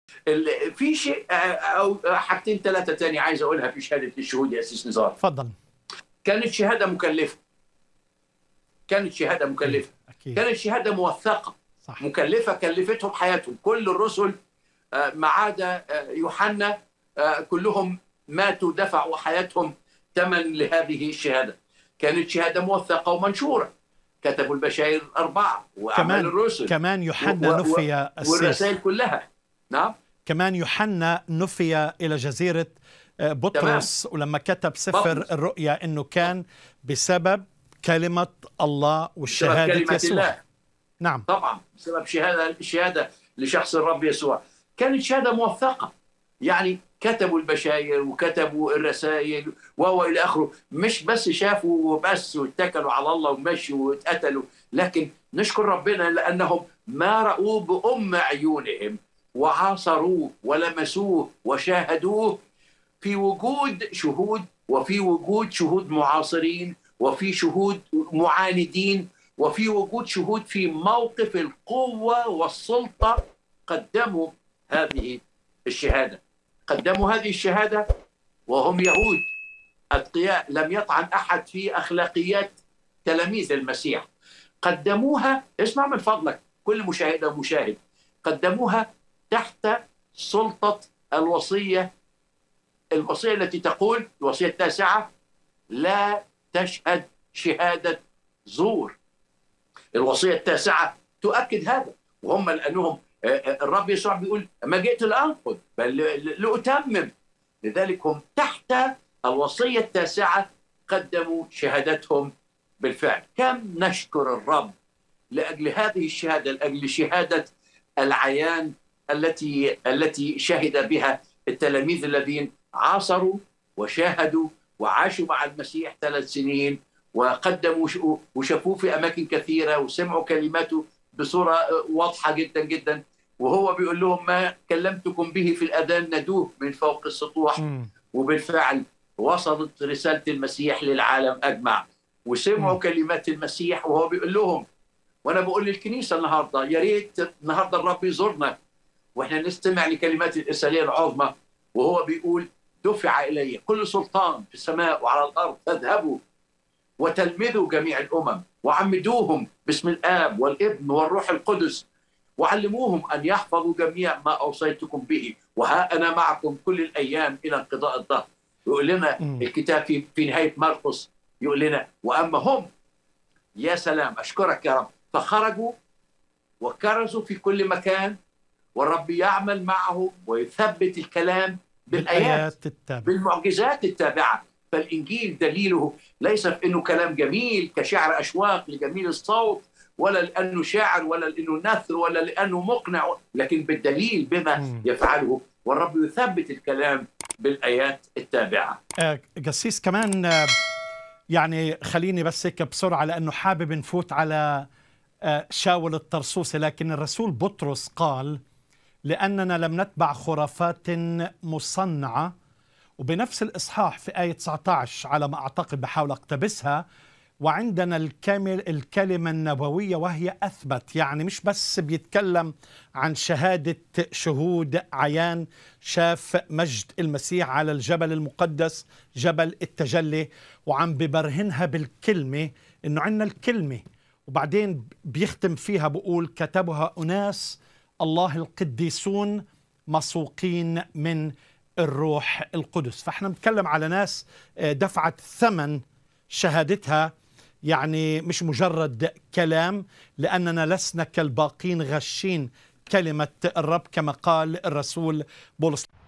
ال- في شيء آه، او حاجتين ثلاثه تاني عايز اقولها في شهاده الشهود يا اسيس نزار تفضل كانت شهاده مكلفه كانت شهاده مكلفه اكيد كانت شهاده موثقه صح مكلفه كلفتهم حياتهم كل الرسل آه، ما عدا آه، يوحنا آه، كلهم ماتوا دفعوا حياتهم ثمن لهذه الشهاده كانت شهاده موثقه ومنشوره كتبوا البشائر الاربعه واعمال كمان الرسل كمان يوحنا و- و- نفي السيس والرسائل كلها نعم كمان يوحنا نفي الى جزيره آه، بطرس ولما كتب سفر بطرس. الرؤيا انه كان بسبب كلمه الله بسبب وشهاده كلمه يسوع الله نعم طبعا بسبب شهاده شهاده لشخص الرب يسوع كانت شهاده موثقه يعني كتبوا البشاير وكتبوا الرسائل وهو الى اخره مش بس شافوا وبس واتكلوا على الله ومشوا واتقتلوا لكن نشكر ربنا لانهم ما راوه بام عيونهم وعاصروه ولمسوه وشاهدوه في وجود شهود وفي وجود شهود معاصرين وفي شهود معاندين وفي وجود شهود في موقف القوة والسلطة قدموا هذه الشهادة قدموا هذه الشهادة وهم يهود أتقياء لم يطعن أحد في أخلاقيات تلاميذ المسيح قدموها اسمع من فضلك كل مشاهدة ومشاهد قدموها تحت سلطة الوصية الوصية التي تقول الوصية التاسعة لا تشهد شهادة زور الوصيه التاسعه تؤكد هذا وهم لانهم آه، آه، الرب يسوع بيقول ما جئت لانقض بل ل- لاتمم لذلك هم تحت الوصيه التاسعه قدموا شهادتهم بالفعل كم نشكر الرب لاجل هذه الشهاده لاجل شهاده العيان التي التي شهد بها التلاميذ الذين عاصروا وشاهدوا وعاشوا مع المسيح ثلاث سنين وقدموا ش- وشافوه في اماكن كثيره وسمعوا كلماته بصوره واضحه جدا جدا وهو بيقول لهم ما كلمتكم به في الاذان ندوه من فوق السطوح مم. وبالفعل وصلت رساله المسيح للعالم اجمع وسمعوا مم. كلمات المسيح وهو بيقول لهم وانا بقول للكنيسه النهارده يا ريت النهارده الرب يزورنا واحنا نستمع لكلمات الارساليه العظمى وهو بيقول دفع الي كل سلطان في السماء وعلى الارض فاذهبوا وتلمذوا جميع الامم وعمدوهم باسم الاب والابن والروح القدس وعلموهم ان يحفظوا جميع ما اوصيتكم به وها انا معكم كل الايام الى انقضاء الدهر يقول لنا مم. الكتاب في في نهايه مرقس يقول لنا واما هم يا سلام اشكرك يا رب فخرجوا وكرزوا في كل مكان والرب يعمل معهم ويثبت الكلام بالايات بالايات التابعه بالمعجزات التابعه فالانجيل دليله ليس في انه كلام جميل كشعر اشواق لجميل الصوت ولا لانه شاعر ولا لانه نثر ولا لانه مقنع لكن بالدليل بما مم. يفعله والرب يثبت الكلام بالايات التابعه آه، قسيس كمان آه، يعني خليني بس هيك بسرعه لانه حابب نفوت على آه، شاول الطرسوسي لكن الرسول بطرس قال لاننا لم نتبع خرافات مصنعه وبنفس الاصحاح في ايه 19 على ما اعتقد بحاول اقتبسها وعندنا الكامل الكلمة النبوية وهي أثبت يعني مش بس بيتكلم عن شهادة شهود عيان شاف مجد المسيح على الجبل المقدس جبل التجلي وعم ببرهنها بالكلمة إنه عندنا الكلمة وبعدين بيختم فيها بقول كتبها أناس الله القديسون مسوقين من الروح القدس فاحنا بنتكلم على ناس آه، دفعت ثمن شهادتها يعني مش مجرد كلام لأننا لسنا كالباقين غشين كلمة الرب كما قال الرسول بولس